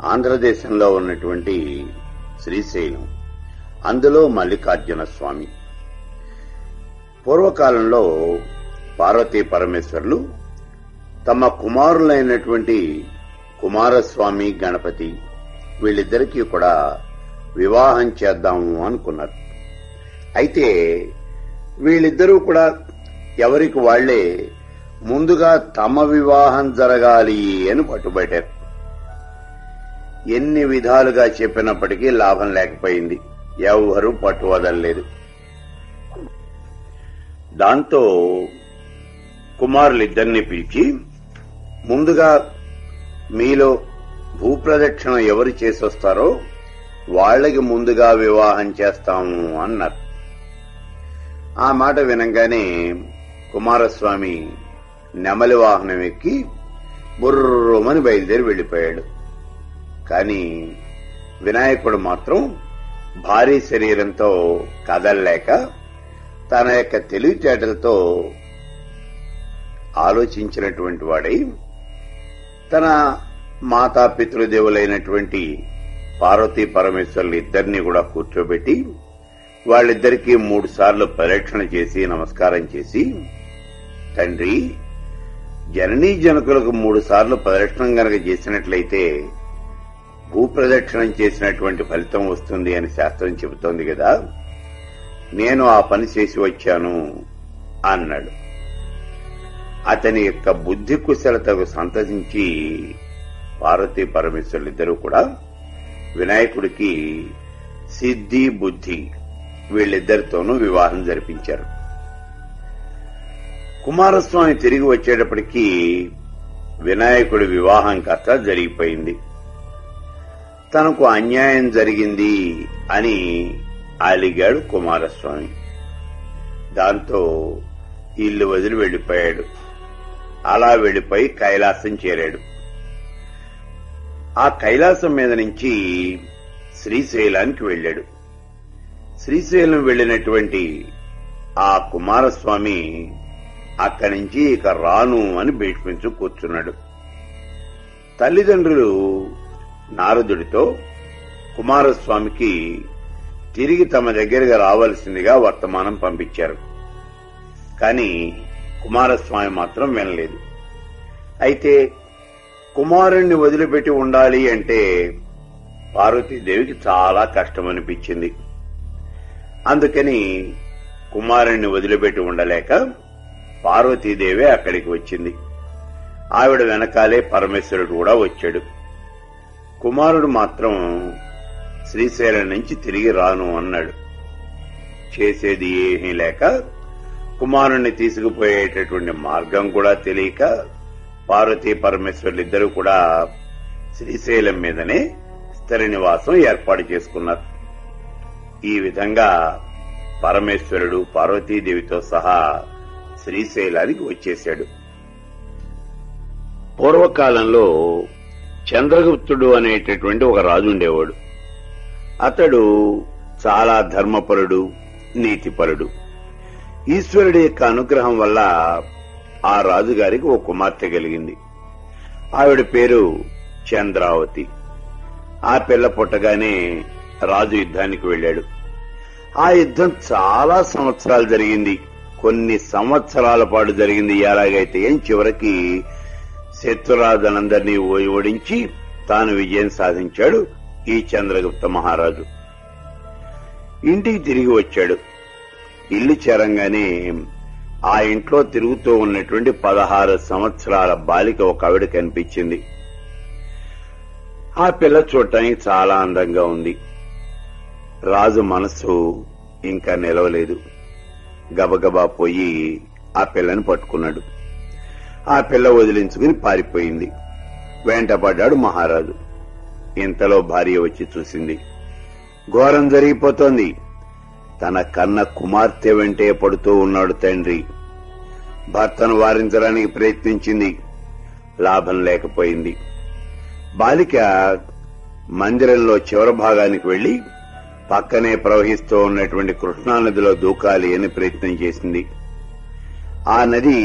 ఆంధ్రదేశంలో ఉన్నటువంటి శ్రీశైలం అందులో మల్లికార్జున స్వామి పూర్వకాలంలో పార్వతీ పరమేశ్వర్లు తమ కుమారులైనటువంటి కుమారస్వామి గణపతి వీళ్ళిద్దరికీ కూడా వివాహం చేద్దాము అనుకున్నారు అయితే వీళ్ళిద్దరూ కూడా ఎవరికి వాళ్లే ముందుగా తమ వివాహం జరగాలి అని పట్టుబట్టారు ఎన్ని విధాలుగా చెప్పినప్పటికీ లాభం లేకపోయింది ఎవరూ పట్టు వదలలేదు దాంతో కుమారులిద్దరిని పిలిచి ముందుగా మీలో భూప్రదక్షిణ ఎవరు చేసొస్తారో వాళ్ళకి ముందుగా వివాహం చేస్తాము అన్నారు ఆ మాట వినంగానే కుమారస్వామి నెమలి వాహనం ఎక్కి బుర్రమని బయలుదేరి వెళ్లిపోయాడు కాని వినాయకుడు మాత్రం భారీ శరీరంతో కదలలేక తన యొక్క తెలివితేటలతో ఆలోచించినటువంటి వాడై తన మాతా పితృదేవులైనటువంటి పార్వతీ పరమేశ్వర్లు ఇద్దరిని కూడా కూర్చోబెట్టి వాళ్ళిద్దరికీ మూడు సార్లు పరీక్షణ చేసి నమస్కారం చేసి తండ్రి జననీ జనకులకు మూడు సార్లు ప్రదక్షిణం గనక చేసినట్లయితే భూప్రదక్షిణం చేసినటువంటి ఫలితం వస్తుంది అని శాస్త్రం చెబుతోంది కదా నేను ఆ పని చేసి వచ్చాను అన్నాడు అతని యొక్క బుద్ధి కుశలతకు సంతసించి పార్వతీ పరమేశ్వరులిద్దరూ కూడా వినాయకుడికి సిద్ధి బుద్ధి వీళ్ళిద్దరితోనూ వివాహం జరిపించారు కుమారస్వామి తిరిగి వచ్చేటప్పటికీ వినాయకుడి వివాహం కథ జరిగిపోయింది తనకు అన్యాయం జరిగింది అని అలిగాడు కుమారస్వామి దాంతో ఇల్లు వదిలి వెళ్లిపోయాడు అలా వెళ్లిపోయి కైలాసం చేరాడు ఆ కైలాసం మీద నుంచి శ్రీశైలానికి వెళ్ళాడు శ్రీశైలం వెళ్లినటువంటి ఆ కుమారస్వామి అక్కడి నుంచి ఇక రాను అని బయటపించు కూర్చున్నాడు తల్లిదండ్రులు నారదుడితో కుమారస్వామికి తిరిగి తమ దగ్గరగా రావలసిందిగా వర్తమానం పంపించారు కాని కుమారస్వామి మాత్రం వినలేదు అయితే కుమారుణ్ణి వదిలిపెట్టి ఉండాలి అంటే పార్వతీదేవికి చాలా కష్టం అనిపించింది అందుకని కుమారుణ్ణి వదిలిపెట్టి ఉండలేక పార్వతీదేవి అక్కడికి వచ్చింది ఆవిడ వెనకాలే పరమేశ్వరుడు కూడా వచ్చాడు కుమారుడు మాత్రం శ్రీశైలం నుంచి తిరిగి రాను అన్నాడు చేసేది ఏమీ లేక కుమారుణ్ణి తీసుకుపోయేటటువంటి మార్గం కూడా తెలియక పార్వతీ పరమేశ్వరులిద్దరూ కూడా శ్రీశైలం మీదనే స్థిర నివాసం ఏర్పాటు చేసుకున్నారు ఈ విధంగా పరమేశ్వరుడు పార్వతీదేవితో సహా శ్రీశైలానికి వచ్చేశాడు పూర్వకాలంలో చంద్రగుప్తుడు అనేటటువంటి ఒక రాజు ఉండేవాడు అతడు చాలా ధర్మపరుడు నీతిపరుడు ఈశ్వరుడి యొక్క అనుగ్రహం వల్ల ఆ రాజుగారికి ఓ కుమార్తె కలిగింది ఆవిడ పేరు చంద్రావతి ఆ పిల్ల పుట్టగానే రాజు యుద్ధానికి వెళ్ళాడు ఆ యుద్ధం చాలా సంవత్సరాలు జరిగింది కొన్ని సంవత్సరాల పాటు జరిగింది ఎలాగైతే ఏం చివరికి శత్రురాజులందరినీ ఓడించి తాను విజయం సాధించాడు ఈ చంద్రగుప్త మహారాజు ఇంటికి తిరిగి వచ్చాడు ఇల్లు చేరంగానే ఆ ఇంట్లో తిరుగుతూ ఉన్నటువంటి పదహారు సంవత్సరాల బాలిక ఒక ఆవిడ కనిపించింది ఆ పిల్ల చూడటానికి చాలా అందంగా ఉంది రాజు మనసు ఇంకా నిలవలేదు గబగబా పోయి ఆ పిల్లని పట్టుకున్నాడు ఆ పిల్ల వదిలించుకుని పారిపోయింది వెంటపడ్డాడు మహారాజు ఇంతలో భార్య వచ్చి చూసింది ఘోరం జరిగిపోతోంది తన కన్న కుమార్తె వెంటే పడుతూ ఉన్నాడు తండ్రి భర్తను వారించడానికి ప్రయత్నించింది లాభం లేకపోయింది బాలిక మందిరంలో చివరి భాగానికి వెళ్లి పక్కనే ప్రవహిస్తూ ఉన్నటువంటి కృష్ణానదిలో దూకాలి అని ప్రయత్నం చేసింది ఆ నది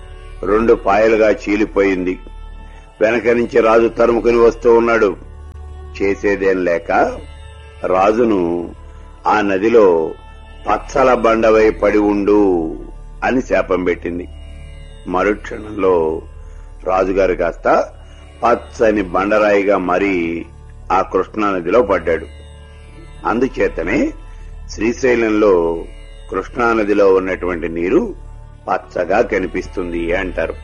రెండు పాయలుగా చీలిపోయింది వెనక నుంచి రాజు తరుముకుని వస్తూ ఉన్నాడు చేసేదేం లేక రాజును ఆ నదిలో పచ్చల బండవై పడి ఉండు అని శాపం పెట్టింది మరుక్షణంలో రాజుగారు కాస్త పచ్చని బండరాయిగా మారి ఆ కృష్ణా నదిలో పడ్డాడు అందుచేతనే శ్రీశైలంలో కృష్ణా నదిలో ఉన్నటువంటి నీరు పచ్చగా కనిపిస్తుంది అంటారు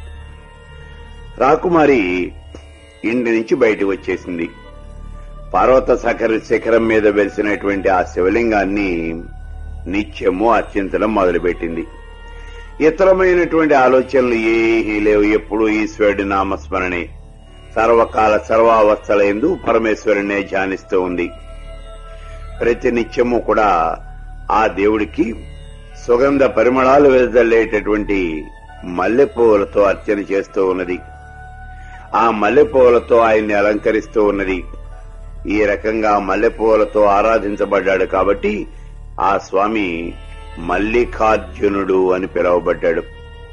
రాకుమారి ఇంటి నుంచి బయటకు వచ్చేసింది పర్వత సఖర శిఖరం మీద వెలిసినటువంటి ఆ శివలింగాన్ని నిత్యము అర్చించడం మొదలుపెట్టింది ఇతరమైనటువంటి ఆలోచనలు ఏహీ లేవు ఎప్పుడు ఈశ్వరుడి నామస్మరణే సర్వకాల సర్వావస్థల ఎందు పరమేశ్వరునే ధ్యానిస్తూ ఉంది ప్రతి నిత్యము కూడా ఆ దేవుడికి సుగంధ పరిమళాలు వెదజల్లేటటువంటి మల్లెపూలతో అర్చన చేస్తూ ఉన్నది ఆ మల్లెపూలతో ఆయన్ని అలంకరిస్తూ ఉన్నది ఈ రకంగా మల్లెపూలతో ఆరాధించబడ్డాడు కాబట్టి ఆ స్వామి మల్లికార్జునుడు అని పిలువబడ్డాడు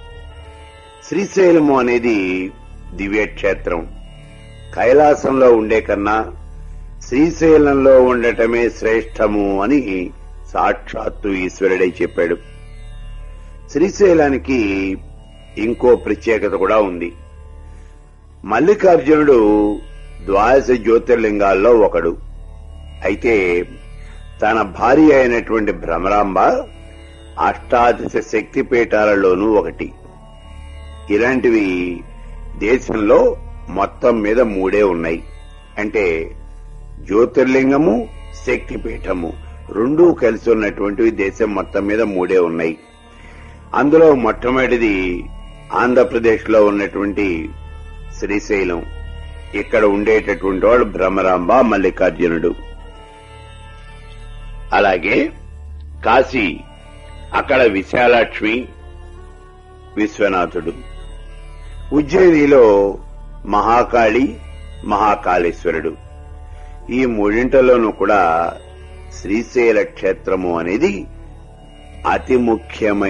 శ్రీశైలము అనేది దివ్యక్షేత్రం కైలాసంలో ఉండే కన్నా శ్రీశైలంలో ఉండటమే శ్రేష్టము అని సాక్షాత్తు ఈశ్వరుడే చెప్పాడు శ్రీశైలానికి ఇంకో ప్రత్యేకత కూడా ఉంది మల్లికార్జునుడు ద్వాదశ జ్యోతిర్లింగాల్లో ఒకడు అయితే తన భార్య అయినటువంటి భ్రమరాంబ అష్టాదశ శక్తి పీఠాలలోనూ ఒకటి ఇలాంటివి దేశంలో మొత్తం మీద మూడే ఉన్నాయి అంటే జ్యోతిర్లింగము శక్తిపీఠము రెండూ కలిసి ఉన్నటువంటివి దేశం మొత్తం మీద మూడే ఉన్నాయి అందులో మొట్టమొదటిది ఆంధ్రప్రదేశ్ లో ఉన్నటువంటి శ్రీశైలం ఇక్కడ ఉండేటటువంటి వాడు బ్రహ్మరాంబ మల్లికార్జునుడు అలాగే కాశీ అక్కడ విశాలాక్ష్మి విశ్వనాథుడు ఉజ్జయినిలో మహాకాళి మహాకాళేశ్వరుడు ఈ మూడింటిలోనూ కూడా శ్రీశైల క్షేత్రము అనేది అతి ముఖ్యమైన